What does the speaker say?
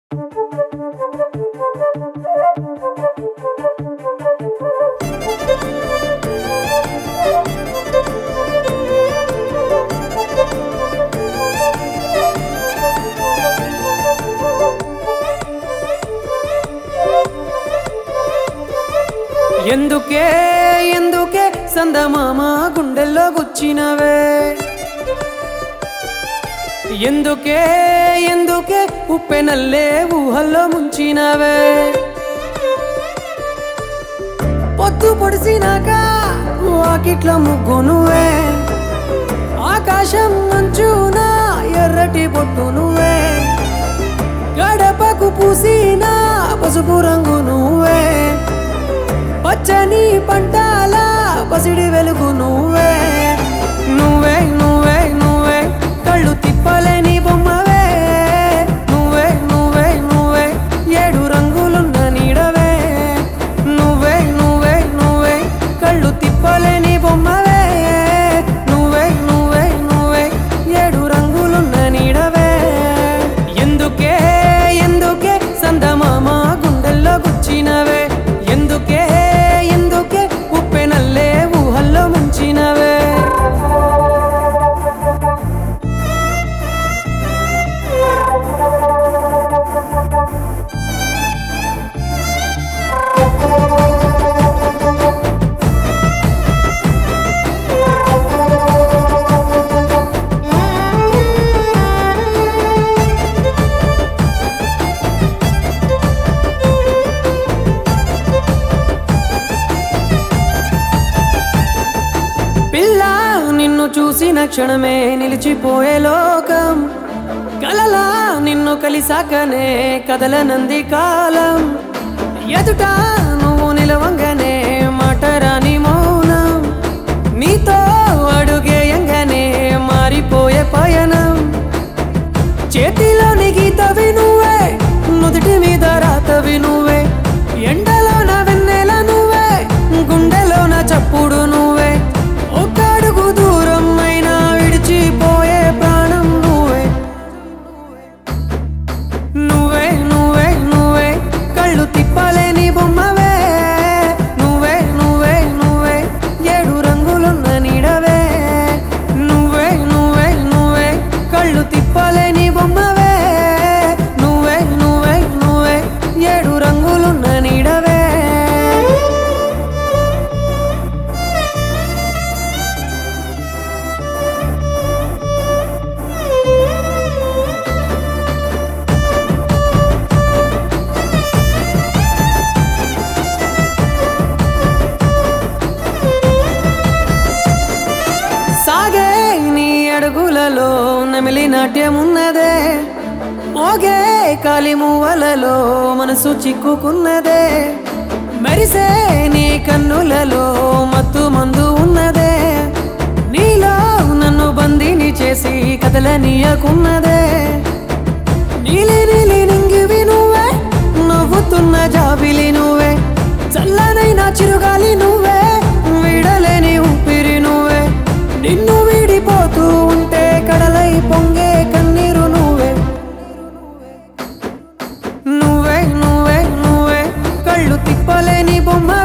ఎందుకే ఎందుకే సందమామ గుండెల్లో గుచ్చినవే ఎందుకే ఎందుకే ఉప్పెనల్లే ఊహల్లో ముంచినవే పొద్దు పొడిసినాక వాకిట్ల ముగ్గు నువ్వే ఆకాశం మంచున ఎర్రటి పొట్టు నువ్వే గడపకు పూసిన పసుపు రంగు నువ్వే పచ్చని పంటాల పసిడి వెలుగు నువ్వే నువ్వే నువ్వే నువ్వే కళ్ళు తిప్పలేని బొమ్మవే నువ్వే నువ్వే నువ్వే ఏడు రంగులున్న నీడవే నువ్వే నువ్వే నువ్వే కళ్ళు తిప్పలేని బొమ్మవే నువ్వే నువ్వే నువ్వే ఏడు రంగులున్న నీడవే ఎందుకే ఎందుకే సందమామ గుండెల్లో గుచ్చినవే ఎందుకే ఎందుకే ఉప్పెనల్లే ఊహల్లో ముంచినవే పిల్ల నిన్ను చూసిన క్షణమే నిలిచిపోయే లోకం కలలా నిన్ను కలిసాకనే కదలనంది కాలం ఎదుట నువ్వు నిలవంగానే మాట రాని మౌనం నీతో అడుగేయంగానే మారిపోయే పయనం చేతిలోని గీతవి నువ్వే నుదుటి మీద రాతవి నువ్వే ఎండలోన వెన్నెల నువ్వే గుండెలోన చప్పుడు నువ్వే ఒక అడుగు దూరం అయినా విడిచిపోయే ప్రాణం నువ్వే నువ్వే నువ్వే నువ్వే కళ్ళు తిప్పలేని బొమ్మవే నువ్వే నువ్వే నువ్వే ఏడు రంగులున్న నీడవే నువ్వే నువ్వే నువ్వే కళ్ళు తిప్పలేని బొమ్మవే నువ్వే నువ్వే నువ్వే ఏడు రంగులున్న నీడవే సాగే నీ అడుగులలో నమిలి నాట్యమున్నదే మోగే కాలి మువ్వలలో మనసు చిక్కుకున్నదే మెరిసే నీ కన్నులలో మత్తు మందు ఉన్నదే నీలో నన్ను బందీని చేసి కదలనీయకున్నదే నీలి నీలి నింగివి నువ్వే నవ్వుతున్న జాబిలి నువ్వే చల్లనైన చిరుగాలి నువ్వే విడలేని ఊపిరి నువ్వే నిన్ను వీడిపోతూ ఉంటే కడలై పొంగే కన్నీరు నువ్వే నువ్వే నువ్వే నువ్వే కళ్ళు తిప్పలేని బొమ్మ